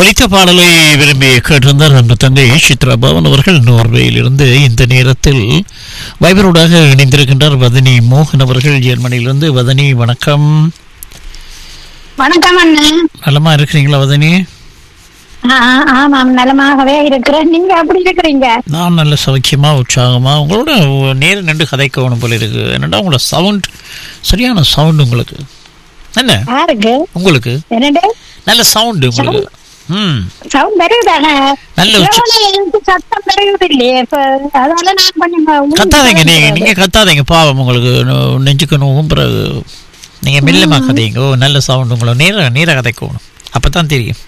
ஒலித்த பாடலை விரும்பி கேட்டிருந்தார் அன்பு தங்கை சித்ரா பவன் அவர்கள் நோர்வேயிலிருந்து இந்த நேரத்தில் வைபரோடாக இணைந்திருக்கின்றார் வதனி மோகன் அவர்கள் ஜெர்மனியிலிருந்து வதனி வணக்கம் வணக்கம் அண்ணன் நலமா இருக்கிறீங்களா வதனி ஆ, ஆமாம் நலமாகவே இருக்கிறேன் நீங்க எப்படி இருக்கிறீங்க நான் நல்ல சௌக்கியமா உற்சாகமா உங்களோட நேரம் நின்று கதைக்கணும் போல இருக்கு என்னடா உங்களோட சவுண்ட் சரியான சவுண்ட் உங்களுக்கு என்ன யாருக்கு உங்களுக்கு என்னண்டு நல்ல சவுண்ட் உங்களுக்கு ம் சவுண்ட் பெருகுதானே நல்ல உச்ச- எவ்வளவு எனக்கு சத்தம் பெருகுது இல்லையே இப்ப அதனால நான் கொஞ்சம் உம் கத்தாதீங்க நீங்க சொல்றேன். நீங்க கத்தாதீங்க பாவம் உங்களுக்கு நொ- நெஞ்சுக்கு நோவும் பிறகு நீங்க மெல்லமா கதைங்க ஓ நல்ல சவுண்ட் உங்களை நேர நேர கதைக்கணும் அப்பதான் தெரியும்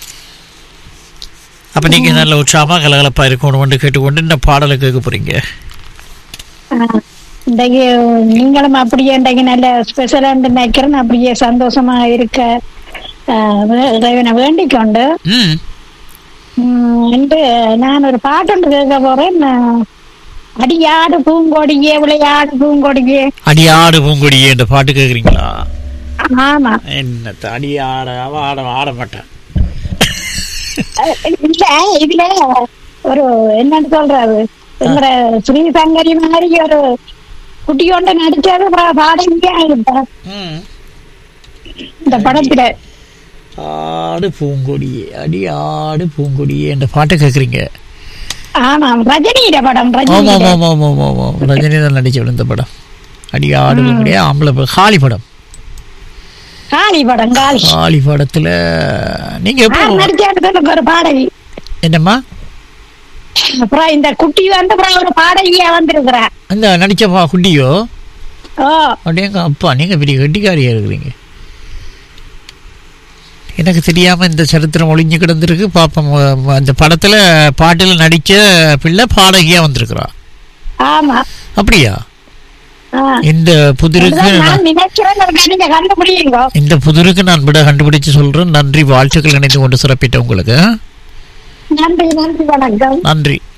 அப்ப நீங்க நல்ல உற்சாகமா கலகலப்பா இருக்கணும்னு கேட்டுக்கொண்டு இந்த பாடலை கேட்க போறீங்க ஆ, இன்றைக்கு நீங்களும் அப்படியே இன்றைக்கு நல்ல ஸ்பெஷலா நினைக்கிறேன் அப்படியே சந்தோஷமா இருக்க ஆ, வே- இறைவனை வேண்டிக் கொண்டு ம் உம், என்று நான் ஒரு பாட்டு ஒன்று கேட்க போறேன் ஆ, அடியாடு பூங்கொடியே விளையாடு பூங்கொடியே அடியாடு பூங்கொடியே இந்த பாட்டு கேக்குறீங்களா ஆமா என்னத்த அடியாட அவ ஆட ஆட மாட்டேன் அஹ் இல்ல இதுல ஒரு என்னன்னு சொல்றது எங்கட ஸ்ரீசங்கரி மாதிரி ஒரு குட்டியோண்ட நடிச்சது பா- பாடகியா இருப்பேன் ம் இந்த படத்துல ஆடு பூங்கொடியே அடியாடு பூங்கொடியே இந்த பாட்டை கேக்குறீங்க ஆமாம் ரஜினியிட படம் ஆமா ரஜினி ஆமா ஆமா ஆமா ஆமா ஆமா ரஜினி தான் நடிச்ச இந்த படம் அடி ஆடு முடியாது ஆம்பளை ப- காளி படம் காளி படம் காளி காளி படத்துல நீங்க எப்போ யார் நடிச்சான்னு சொல்லுங்க ஒரு பாடகி என்னம்மா அப்புறம் இந்த குட்டி வந்து அப்புறம் ஒரு பாடகியா வந்திருக்கிறா அந்த நடிச்ச பா குட்டியோ ஓ அப்படியேங்க அப்பா நீங்க பெரிய கெட்டிக்காரியா இருக்கிறீங்க எனக்கு தெரியாம இந்த சரித்திரம் ஒளிஞ்சு கிடந்திருக்கு பாப்போம் அஹ் அந்த படத்துல பாட்டுல நடிச்ச பிள்ளை பாடகியா வந்திருக்கிறா ஆமா அப்படியா ஆ. இந்த புதிருக்கு அதுதான் நான் நான் நினைக்கிறேன் ஒரு நீங்க கண்டுபிடிங்க இந்த புதிருக்கு நான் விட கண்டுபிடிச்சு சொல்றேன் நன்றி வாழ்த்துக்கள் இணைந்து கொண்டு சிறப்பிட்ட உங்களுக்கு நன்றி நன்றி வணக்கம் நன்றி